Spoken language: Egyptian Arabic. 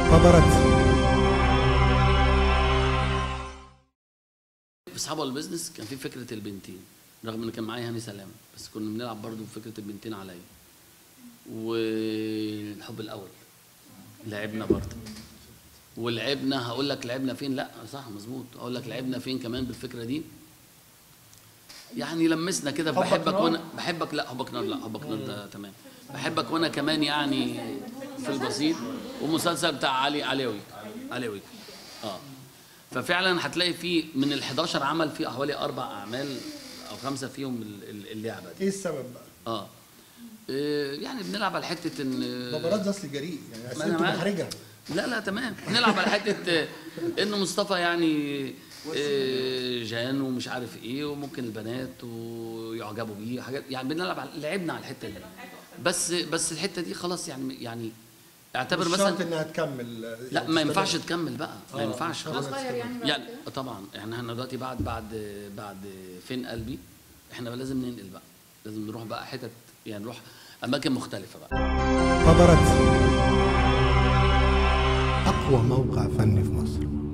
خبرت في اصحاب البيزنس كان في فكره البنتين رغم ان كان معايا هاني سلام بس كنا بنلعب برضو بفكره البنتين عليا والحب الاول لعبنا برضه ولعبنا هقول لك لعبنا فين لا صح مظبوط اقول لك لعبنا فين كمان بالفكره دي يعني لمسنا كده في حبك بحبك نار؟ وانا بحبك لا حبك نار لا حبك نار ده تمام بحبك وانا كمان يعني في البسيط ومسلسل بتاع علي علوي علوي اه ففعلا هتلاقي في من ال 11 عمل في حوالي اربع اعمال او خمسه فيهم ال- ال- اللعبه دي ايه السبب بقى؟ اه إيه، يعني بنلعب على حته ان بابارات ده اصل جريء يعني ما اصل أنا انتوا معاك. محرجه لا لا تمام نلعب على حته آه، ان مصطفى يعني آه، جان ومش عارف ايه وممكن البنات ويعجبوا بيه حاجات يعني بنلعب على لعبنا على الحته دي بس بس الحته دي خلاص يعني يعني اعتبر مش شرط مثلا انها تكمل لا يعني ما ينفعش تستمر. تكمل بقى ما آه، ينفعش خلاص. خلاص هتغير يعني بعد يعني كده؟ طبعا يعني احنا دلوقتي بعد بعد بعد فين قلبي احنا بقى لازم ننقل بقى لازم نروح بقى حتت يعني نروح اماكن مختلفه بقى خبرت أقوى موقع فني في مصر